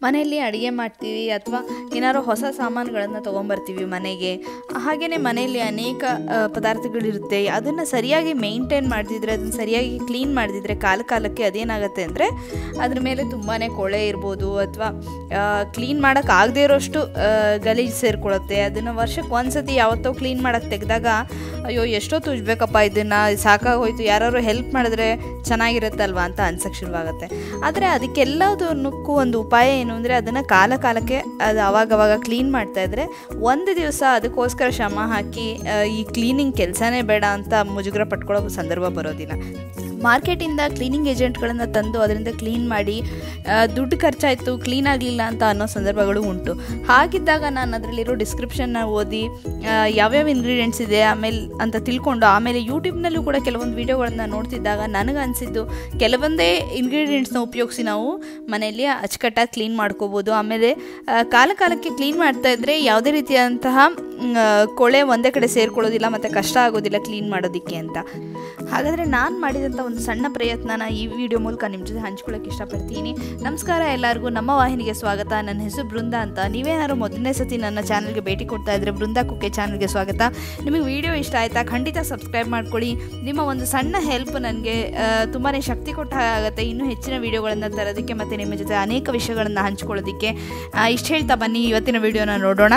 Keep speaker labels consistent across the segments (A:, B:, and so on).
A: ಮನೆಯಲ್ಲಿ ಅಡುಗೆ ಮಾಡ್ತೀವಿ ಅಥವಾ ಏನಾದ್ರು ಹೊಸ ಸಾಮಾನುಗಳನ್ನು ತೊಗೊಂಬರ್ತೀವಿ ಮನೆಗೆ ಹಾಗೆಯೇ ಮನೆಯಲ್ಲಿ ಅನೇಕ ಆ, ಪದಾರ್ಥಗಳಿರುತ್ತೆ ಅದನ್ನು ಸರಿಯಾಗಿ ಮೇಂಟೈನ್ ಮಾಡ್ತಿದ್ರೆ ಅದನ್ನು ಸರಿಯಾಗಿ ಕ್ಲೀನ್ ಮಾಡಿದ್ರೆ ಕಾಲ ಕಾಲಕ್ಕೆ ಅದೇನಾಗುತ್ತೆ ಅಂದರೆ ಅದ್ರ ಮೇಲೆ ತುಂಬಾ ಕೊಳೆ ಇರ್ಬೋದು ಅಥವಾ ಕ್ಲೀನ್ ಮಾಡೋಕ್ಕಾಗದೇ ಇರೋಷ್ಟು ಆ, ಗಲೀಜು ಸೇರ್ಕೊಳ್ಳುತ್ತೆ ಅದನ್ನು ವರ್ಷಕ್ಕೆ ಒಂದ್ಸತಿ ಯಾವತ್ತೋ ಕ್ಲೀನ್ ಮಾಡೋಕ್ಕೆ ತೆಗೆದಾಗ ಅಯ್ಯೋ ಎಷ್ಟೊತ್ತು ಉಜ್ಬೇಕಪ್ಪ ಇದನ್ನು ಸಾಕಾಗೋಯ್ತು ಯಾರು ಹೆಲ್ಪ್ ಮಾಡಿದ್ರೆ ಚೆನ್ನಾಗಿರುತ್ತಲ್ವಾ ಅಂತ ಅನ್ಸಕ್ಕೆ ಶುರುವಾಗುತ್ತೆ ಆದರೆ ಅದಕ್ಕೆಲ್ಲದನ್ನಕ್ಕೂ ಒಂದು ಉಪಾಯ ಏನು ಅಂದರೆ ಅದನ್ನು ಕಾಲ ಕಾಲಕ್ಕೆ ಅದು ಅವಾಗವಾಗ ಕ್ಲೀನ್ ಮಾಡ್ತಾ ಇದ್ರೆ ಒಂದು ದಿವಸ ಅದಕ್ಕೋಸ್ಕರ ಶ್ರಮ ಹಾಕಿ ಆ, ಈ ಕ್ಲೀನಿಂಗ್ ಕೆಲಸನೇ ಬೇಡ ಅಂತ ಮುಜುಗರ ಪಟ್ಕೊಳ್ಳೋ ಸಂದರ್ಭ ಬರೋದಿಲ್ಲ ಮಾರ್ಕೆಟಿಂದ ಕ್ಲೀನಿಂಗ್ ಏಜೆಂಟ್ಗಳನ್ನು ತಂದು ಅದರಿಂದ ಕ್ಲೀನ್ ಮಾಡಿ ಆ, ದುಡ್ಡು ಖರ್ಚಾಯಿತು ಕ್ಲೀನ್ ಆಗಲಿಲ್ಲ ಅಂತ ಅನ್ನೋ ಸಂದರ್ಭಗಳು ಉಂಟು ಹಾಗಿದ್ದಾಗ ನಾನು ಅದರಲ್ಲಿರೋ ಡಿಸ್ಕ್ರಿಪ್ಷನ್ನ ಓದಿ ಆ, ಯಾವ್ಯಾವ ಇಂಗ್ರೀಡಿಯೆಂಟ್ಸ್ ಇದೆ ಆಮೇಲೆ ಅಂತ ತಿಳ್ಕೊಂಡು ಆಮೇಲೆ ಯೂಟ್ಯೂಬ್ನಲ್ಲೂ ಕೂಡ ಕೆಲವೊಂದು ವೀಡಿಯೋಗಳನ್ನ ನೋಡ್ತಿದ್ದಾಗ ನನಗೆ ಅನಿಸಿದ್ದು ಕೆಲವೊಂದೇ ಇಂಗ್ರೀಡಿಯೆಂಟ್ಸ್ನ ಉಪಯೋಗಿಸಿ ನಾವು ಮನೆಯಲ್ಲಿ ಅಚ್ಚುಕಟ್ಟಾಗಿ ಕ್ಲೀನ್ ಮಾಡ್ಕೋಬೋದು ಆಮೇಲೆ ಆ, ಕಾಲ ಕಾಲಕ್ಕೆ ಕ್ಲೀನ್ ಮಾಡ್ತಾ ಇದ್ದರೆ ಯಾವುದೇ ರೀತಿಯಾದಂತಹ ಮ್, ಆ, ಕೊಳೆ ಒಂದೇ ಕಡೆ ಸೇರ್ಕೊಳ್ಳೋದಿಲ್ಲ ಮತ್ತು ಕಷ್ಟ ಆಗೋದಿಲ್ಲ ಕ್ಲೀನ್ ಮಾಡೋದಕ್ಕೆ ಅಂತ ಹಾಗಾದರೆ ನಾನು ಮಾಡಿದಂಥ ಒಂದು ಸಣ್ಣ ಪ್ರಯತ್ನನ ಈ ವಿಡಿಯೋ ಮೂಲಕ ನಿಮ್ಮ ಜೊತೆ ಹಂಚ್ಕೊಳ್ಳೋಕೆ ಇಷ್ಟಪಡ್ತೀನಿ ನಮಸ್ಕಾರ ಎಲ್ಲರಿಗೂ ನಮ್ಮ ವಾಹಿನಿಗೆ ಸ್ವಾಗತ ನನ್ನ ಹೆಸರು ಬೃಂದ ಅಂತ ನೀವೇನಾದ್ರು ಮೊದಲನೇ ಸತಿ ನನ್ನ ಚಾನಲ್ಗೆ ಭೇಟಿ ಕೊಡ್ತಾ ಇದ್ದರೆ ಬೃಂದ ಕುಕ್ಕೆ ಚಾನಲ್ಗೆ ಸ್ವಾಗತ ನಿಮಗೆ ವಿಡಿಯೋ ಇಷ್ಟ ಆಯಿತಾ ಖಂಡಿತ ಸಬ್ಸ್ಕ್ರೈಬ್ ಮಾಡ್ಕೊಳ್ಳಿ ನಿಮ್ಮ ಒಂದು ಸಣ್ಣ ಹೆಲ್ಪ್ ನನಗೆ ತುಂಬಾ ಶಕ್ತಿ ಕೊಟ್ಟ ಆಗುತ್ತೆ ಇನ್ನೂ ಹೆಚ್ಚಿನ ವಿಡಿಯೋಗಳನ್ನು ತರೋದಕ್ಕೆ ಮತ್ತು ನಿಮ್ಮ ಜೊತೆ ಅನೇಕ ವಿಷಯಗಳನ್ನು ಹಂಚ್ಕೊಳ್ಳೋದಕ್ಕೆ ಇಷ್ಟು ಹೇಳ್ತಾ ಬನ್ನಿ ಇವತ್ತಿನ ವಿಡಿಯೋನ ನೋಡೋಣ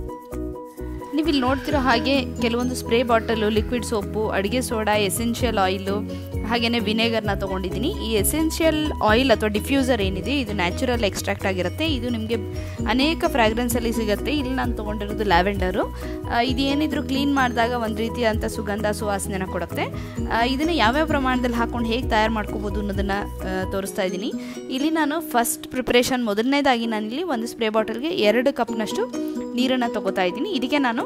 A: ನೀವು ಇಲ್ಲಿ ನೋಡ್ತಿರೋ ಹಾಗೆ ಕೆಲವೊಂದು ಸ್ಪ್ರೇ ಬಾಟಲು ಲಿಕ್ವಿಡ್ ಸೋಪು ಅಡುಗೆ ಸೋಡಾ ಎಸೆನ್ಷಿಯಲ್ ಆಯಿಲು ಹಾಗೆಯೇ ವಿನೆಗರ್ನ ತೊಗೊಂಡಿದ್ದೀನಿ ಈ ಎಸೆನ್ಷಿಯಲ್ ಆಯಿಲ್ ಅಥವಾ ಡಿಫ್ಯೂಸರ್ ಏನಿದೆ ಇದು ನ್ಯಾಚುರಲ್ ಎಕ್ಸ್ಟ್ರಾಕ್ಟ್ ಆಗಿರುತ್ತೆ ಇದು ನಿಮಗೆ ಅನೇಕ ಫ್ರಾಗ್ರೆನ್ಸಲ್ಲಿ ಸಿಗುತ್ತೆ ಇಲ್ಲಿ ನಾನು ತೊಗೊಂಡಿರೋದು ಲ್ಯಾವೆಂಡರು ಇದು ಏನಿದ್ರು ಕ್ಲೀನ್ ಮಾಡಿದಾಗ ಒಂದು ರೀತಿಯಾದಂಥ ಸುಗಂಧ ಸುವಾಸನೆನ ಕೊಡುತ್ತೆ ಆ, ಇದನ್ನು ಯಾವ್ಯಾವ ಪ್ರಮಾಣದಲ್ಲಿ ಹಾಕ್ಕೊಂಡು ಹೇಗೆ ತಯಾರು ಮಾಡ್ಕೋಬೋದು ಅನ್ನೋದನ್ನು ತೋರಿಸ್ತಾ ಇದ್ದೀನಿ ಇಲ್ಲಿ ನಾನು ಫಸ್ಟ್ ಪ್ರಿಪ್ರೇಷನ್ ಮೊದಲನೇದಾಗಿ ನಾನಿಲ್ಲಿ ಒಂದು ಸ್ಪ್ರೇ ಬಾಟಲ್ಗೆ ಎರಡು ಕಪ್ನಷ್ಟು ನೀರನ್ನು ತಗೋತಾ ಇದ್ದೀನಿ ಇದಕ್ಕೆ ನಾನು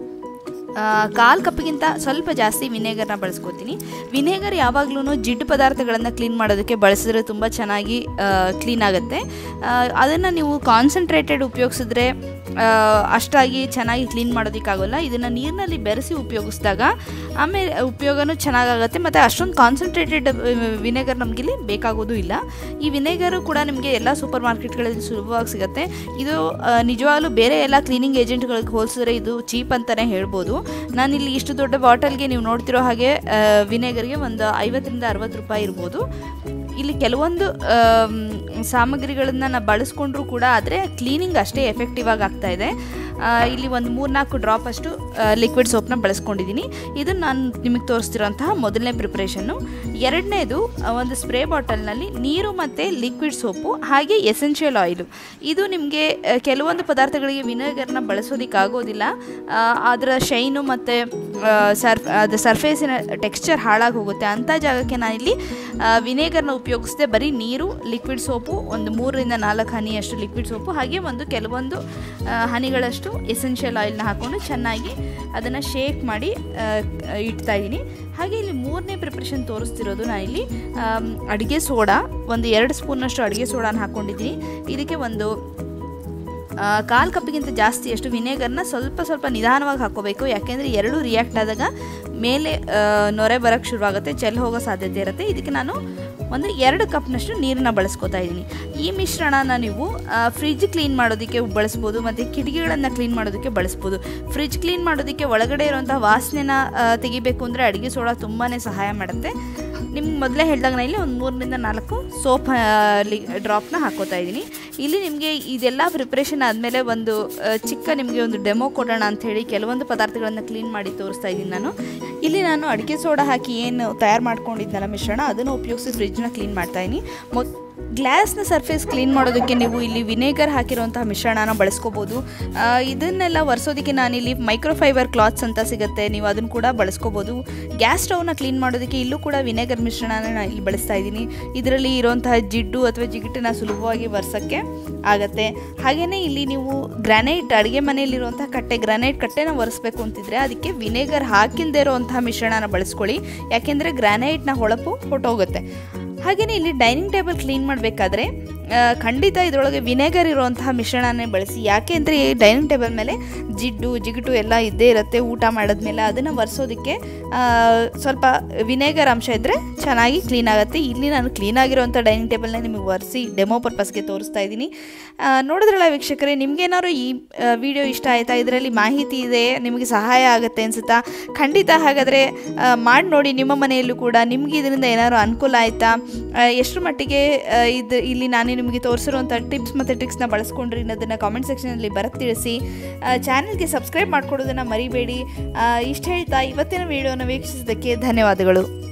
A: ಕಾಲು ಕಪ್ಪಿಗಿಂತ ಸ್ವಲ್ಪ ಜಾಸ್ತಿ ವಿನೆಗರ್ನ ಬಳಸ್ಕೊತೀನಿ ವಿನೆಗರ್ ಯಾವಾಗಲೂ ಜಿಡ್ಡು ಪದಾರ್ಥಗಳನ್ನು ಕ್ಲೀನ್ ಮಾಡೋದಕ್ಕೆ ಬಳಸಿದ್ರೆ ತುಂಬ ಚೆನ್ನಾಗಿ ಕ್ಲೀನ್ ಆಗುತ್ತೆ ಅದನ್ನು ನೀವು ಕಾನ್ಸಂಟ್ರೇಟೆಡ್ ಉಪಯೋಗಿಸಿದ್ರೆ ಆ, ಅಷ್ಟಾಗಿ ಚೆನ್ನಾಗಿ ಕ್ಲೀನ್ ಮಾಡೋದಕ್ಕಾಗೋಲ್ಲ ಇದನ್ನು ನೀರಿನಲ್ಲಿ ಬೆರೆಸಿ ಉಪಯೋಗಿಸಿದಾಗ ಆಮೇಲೆ ಉಪಯೋಗನೂ ಚೆನ್ನಾಗಾಗುತ್ತೆ ಮತ್ತು ಅಷ್ಟೊಂದು ಕಾನ್ಸಂಟ್ರೇಟೆಡ್ ವಿನೆಗರ್ ನಮಗಿಲ್ಲಿ ಬೇಕಾಗೋದು ಇಲ್ಲ ಈ ವಿನೆಗರು ಕೂಡ ನಿಮಗೆ ಎಲ್ಲ ಸೂಪರ್ ಮಾರ್ಕೆಟ್ಗಳಲ್ಲಿ ಸುಲಭವಾಗಿ ಸಿಗುತ್ತೆ ಇದು ಆ, ನಿಜವಾಗ್ಲೂ ಬೇರೆ ಎಲ್ಲ ಕ್ಲೀನಿಂಗ್ ಏಜೆಂಟ್ಗಳಿಗೆ ಹೋಲಿಸಿದ್ರೆ ಇದು ಚೀಪ್ ಅಂತಲೇ ಹೇಳ್ಬೋದು ನಾನಿಲ್ಲಿ ಇಷ್ಟು ದೊಡ್ಡ ಬಾಟಲ್ಗೆ ನೀವು ನೋಡ್ತಿರೋ ಹಾಗೆ ವಿನೆಗರ್ಗೆ ಒಂದು ಐವತ್ತರಿಂದ ಅರವತ್ತು ರೂಪಾಯಿ ಇರ್ಬೋದು ಇಲ್ಲಿ ಕೆಲವೊಂದು ಆಮ್, ಸಾಮಗ್ರಿಗಳನ್ನು ನಾನು ಬಳಸ್ಕೊಂಡ್ರೂ ಕೂಡ ಆದರೆ ಕ್ಲೀನಿಂಗ್ ಅಷ್ಟೇ ಎಫೆಕ್ಟಿವ್ ಆಗಿ ಆಗ್ತಾ ಇದೆ ಆ, ಇಲ್ಲಿ ಒಂದು ಮೂರ್ನಾಲ್ಕು ಡ್ರಾಪ್ ಅಷ್ಟು ಲಿಕ್ವಿಡ್ ಸೋಪ್ನ ಬಳಸ್ಕೊಂಡಿದ್ದೀನಿ ಇದು ನಾನು ನಿಮಗೆ ತೋರಿಸ್ತಿರೋಂತಹ ಮೊದಲನೇ ಪ್ರಿಪ್ರೇಷನ್ನು ಎರಡನೇದು ಒಂದು ಸ್ಪ್ರೇ ಬಾಟಲ್ನಲ್ಲಿ ನೀರು ಮತ್ತು ಲಿಕ್ವಿಡ್ ಸೋಪು ಹಾಗೆ ಎಸೆನ್ಷಿಯಲ್ ಆಯಿಲು ಇದು ನಿಮಗೆ ಆ, ಕೆಲವೊಂದು ಪದಾರ್ಥಗಳಿಗೆ ವಿನೆಗರ್ನ ಬಳಸೋದಕ್ಕಾಗೋದಿಲ್ಲ ಆ, ಅದರ ಶೈನು ಮತ್ತು ಸರ್ಫ್ ಅದು ಸರ್ಫೇಸಿನ ಟೆಕ್ಸ್ಚರ್ ಹಾಳಾಗಿ ಹೋಗುತ್ತೆ ಅಂಥ ಜಾಗಕ್ಕೆ ನಾನಿಲ್ಲಿ ವಿನೆಗರ್ನ ಉಪಯೋಗಿಸದೆ ಬರೀ ನೀರು ಲಿಕ್ವಿಡ್ ಸೋಪು ಒಂದು ಮೂರರಿಂದ ನಾಲ್ಕು ಹನಿಯಷ್ಟು ಲಿಕ್ವಿಡ್ ಸೋಪು ಹಾಗೆ ಒಂದು ಕೆಲವೊಂದು ಆ, ಹನಿಗಳಷ್ಟು ಎಸೆನ್ಷಿಯಲ್ ಆಯಿಲ್ನ ಹಾಕ್ಕೊಂಡು ಚೆನ್ನಾಗಿ ಅದನ್ನು ಶೇಕ್ ಮಾಡಿ ಆ, ಇಡ್ತಾ ಇದ್ದೀನಿ ಹಾಗೆ ಇಲ್ಲಿ ಮೂರನೇ ಪ್ರಿಪ್ರೇಷನ್ ತೋರಿಸ್ತಿರೋದು ನಾನಿಲ್ಲಿ ಅಡುಗೆ ಸೋಡಾ ಒಂದು ಎರಡು ಸ್ಪೂನಷ್ಟು ಅಡುಗೆ ಸೋಡಾನ ಹಾಕ್ಕೊಂಡಿದ್ದೀನಿ ಇದಕ್ಕೆ ಒಂದು ಕಾಲು ಕಪ್ಪಿಗಿಂತ ಜಾಸ್ತಿ ಅಷ್ಟು ವಿನೆಗರ್ನ ಸ್ವಲ್ಪ ಸ್ವಲ್ಪ ನಿಧಾನವಾಗಿ ಹಾಕ್ಕೋಬೇಕು ಯಾಕೆಂದರೆ ಎರಡು ರಿಯಾಕ್ಟ್ ಆದಾಗ ಮೇಲೆ ಆ, ನೊರೆ ಬರೋಕ್ಕೆ ಶುರುವಾಗುತ್ತೆ ಚೆಲ್ಲಿ ಹೋಗೋ ಸಾಧ್ಯತೆ ಇರುತ್ತೆ ಇದಕ್ಕೆ ನಾನು ಒಂದು ಎರಡು ಕಪ್ನಷ್ಟು ನೀರನ್ನ ಬಳಸ್ಕೊತಾ ಇದ್ದೀನಿ ಈ ಮಿಶ್ರಣನ ನೀವು ಫ್ರಿಜ್ ಕ್ಲೀನ್ ಮಾಡೋದಕ್ಕೆ ಬಳಸ್ಬೋದು ಮತ್ತು ಕಿಟಕಿಗಳನ್ನು ಕ್ಲೀನ್ ಮಾಡೋದಕ್ಕೆ ಬಳಸ್ಬೋದು ಫ್ರಿಜ್ ಕ್ಲೀನ್ ಮಾಡೋದಕ್ಕೆ ಒಳಗಡೆ ಇರುವಂಥ ವಾಸನೆನ ಆ, ತೆಗಿಬೇಕು ಅಂದರೆ ಅಡುಗೆ ಸೋಡಾ ತುಂಬಾ ಸಹಾಯ ಮಾಡುತ್ತೆ ನಿಮ್ಗೆ ಮೊದಲೇ ಹೇಳಿದಾಗ ನಾನು ಇಲ್ಲಿ ಒಂದು ಮೂರರಿಂದ ನಾಲ್ಕು ಸೋಪ್ ಡ್ರಾಪ್ನ ಹಾಕೋತಾ ಇದ್ದೀನಿ ಇಲ್ಲಿ ನಿಮಗೆ ಇದೆಲ್ಲ ಪ್ರಿಪ್ರೇಷನ್ ಆದಮೇಲೆ ಒಂದು ಆ, ಚಿಕ್ಕ ನಿಮಗೆ ಒಂದು ಡೆಮೋ ಕೊಡೋಣ ಅಂಥೇಳಿ ಕೆಲವೊಂದು ಪದಾರ್ಥಗಳನ್ನು ಕ್ಲೀನ್ ಮಾಡಿ ತೋರಿಸ್ತಾ ಇದ್ದೀನಿ ನಾನು ಇಲ್ಲಿ ನಾನು ಅಡುಗೆ ಸೋಡಾ ಹಾಕಿ ಏನು ತಯಾರು ಮಾಡ್ಕೊಂಡಿದ್ನಲ್ಲ ಮಿಶ್ರಣ ಅದನ್ನು ಉಪಯೋಗಿಸಿ ಫ್ರಿಜ್ನ ಕ್ಲೀನ್ ಮಾಡ್ತಾ ಇದ್ದೀನಿ ಮೊದ್ ಗ್ಲಾಸ್ನ ಸರ್ಫೇಸ್ ಕ್ಲೀನ್ ಮಾಡೋದಕ್ಕೆ ನೀವು ಇಲ್ಲಿ ವಿನೆಗರ್ ಹಾಕಿರುವಂತಹ ಮಿಶ್ರಣನ ಬಳಸ್ಕೋಬೋದು ಆ, ಇದನ್ನೆಲ್ಲ ಒರೆಸೋದಕ್ಕೆ ನಾನಿಲ್ಲಿ ಮೈಕ್ರೋಫೈಬರ್ ಕ್ಲಾತ್ಸ್ ಅಂತ ಸಿಗುತ್ತೆ ನೀವು ಅದನ್ನು ಕೂಡ ಬಳಸ್ಕೋಬೋದು ಗ್ಯಾಸ್ ಸ್ಟವ್ನ ಕ್ಲೀನ್ ಮಾಡೋದಕ್ಕೆ ಇಲ್ಲೂ ಕೂಡ ವಿನೆಗರ್ ಮಿಶ್ರಣನ ನಾನು ಇಲ್ಲಿ ಬಳಸ್ತಾ ಇದ್ದೀನಿ ಇದರಲ್ಲಿ ಇರುವಂತಹ ಜಿಡ್ಡು ಅಥವಾ ಜಿಗಿಟನ್ನ ಸುಲಭವಾಗಿ ಒರೆಸೋಕ್ಕೆ ಆಗುತ್ತೆ ಹಾಗೆಯೇ ಇಲ್ಲಿ ನೀವು ಗ್ರಾನೈಟ್ ಅಡುಗೆ ಮನೆಯಲ್ಲಿರುವಂತಹ ಕಟ್ಟೆ ಗ್ರಾನೈಟ್ ಕಟ್ಟೆನ ಒರೆಸ್ಬೇಕು ಅಂತಿದ್ರೆ ಅದಕ್ಕೆ ವಿನೆಗರ್ ಹಾಕಿಲ್ಲದೆ ಇರುವಂತಹ ಮಿಶ್ರಣನ ಬಳಸ್ಕೊಳ್ಳಿ ಯಾಕೆಂದರೆ ಗ್ರಾನೈಟ್ನ ಹೊಳಪು ಹೊಟ್ಟೋಗುತ್ತೆ ಹಾಗೆಯೇ ಇಲ್ಲಿ ಡೈನಿಂಗ್ ಟೇಬಲ್ ಕ್ಲೀನ್ ಮಾಡಬೇಕಾದ್ರೆ ಆ, ಖಂಡಿತ ಇದರೊಳಗೆ ವಿನೆಗರ್ ಇರುವಂತಹ ಮಿಶ್ರಣನೇ ಬಳಸಿ ಯಾಕೆ ಅಂದರೆ ಈ ಡೈನಿಂಗ್ ಟೇಬಲ್ ಮೇಲೆ ಜಿಡ್ಡು ಜಿಗುಟು ಎಲ್ಲ ಇದ್ದೇ ಇರುತ್ತೆ ಊಟ ಮಾಡಿದ್ಮೇಲೆ ಅದನ್ನು ಒರೆಸೋದಕ್ಕೆ ಆ, ಸ್ವಲ್ಪ ವಿನೆಗರ್ ಅಂಶ ಇದ್ದರೆ ಚೆನ್ನಾಗಿ ಕ್ಲೀನ್ ಆಗುತ್ತೆ ಇಲ್ಲಿ ನಾನು ಕ್ಲೀನ್ ಆಗಿರೋಂಥ ಡೈನಿಂಗ್ ಟೇಬಲ್ನ ನಿಮಗೆ ಒರೆಸಿ ಡೆಮೋ ಪರ್ಪಸ್ಗೆ ತೋರಿಸ್ತಾ ಇದ್ದೀನಿ ಆ, ನೋಡಿದ್ರಲ್ಲ ವೀಕ್ಷಕರೇ ನಿಮಗೇನಾದ್ರು ಈ ವಿಡಿಯೋ ಇಷ್ಟ ಆಯಿತಾ ಇದರಲ್ಲಿ ಮಾಹಿತಿ ಇದೆ ನಿಮಗೆ ಸಹಾಯ ಆಗುತ್ತೆ ಅನಿಸುತ್ತಾ ಖಂಡಿತ ಹಾಗಾದರೆ ಮಾಡಿ ನೋಡಿ ನಿಮ್ಮ ಮನೆಯಲ್ಲೂ ಕೂಡ ನಿಮಗೆ ಇದರಿಂದ ಏನಾದ್ರು ಅನುಕೂಲ ಆಯಿತಾ ಎಷ್ಟು ಮಟ್ಟಿಗೆ ಆ, ಇದು ಇಲ್ಲಿ ನಾನು ನಿಮಗೆ ತೋರಿಸಿರುವಂಥ ಟಿಪ್ಸ್ ಮತ್ತು ಟ್ರಿಕ್ಸ್ನ ಬಳಸ್ಕೊಂಡ್ರಿ ಅನ್ನೋದನ್ನು ಕಾಮೆಂಟ್ ಸೆಕ್ಷನಲ್ಲಿ ಬರತ್ ತಿಳಿಸಿ ಚಾನಲ್ಗೆ ಸಬ್ಸ್ಕ್ರೈಬ್ ಮಾಡ್ಕೊಡೋದನ್ನು ಮರಿಬೇಡಿ ಇಷ್ಟು ಹೇಳ್ತಾ ಇವತ್ತಿನ ವಿಡಿಯೋನ ವೀಕ್ಷಿಸಿದ್ದಕ್ಕೆ ಧನ್ಯವಾದಗಳು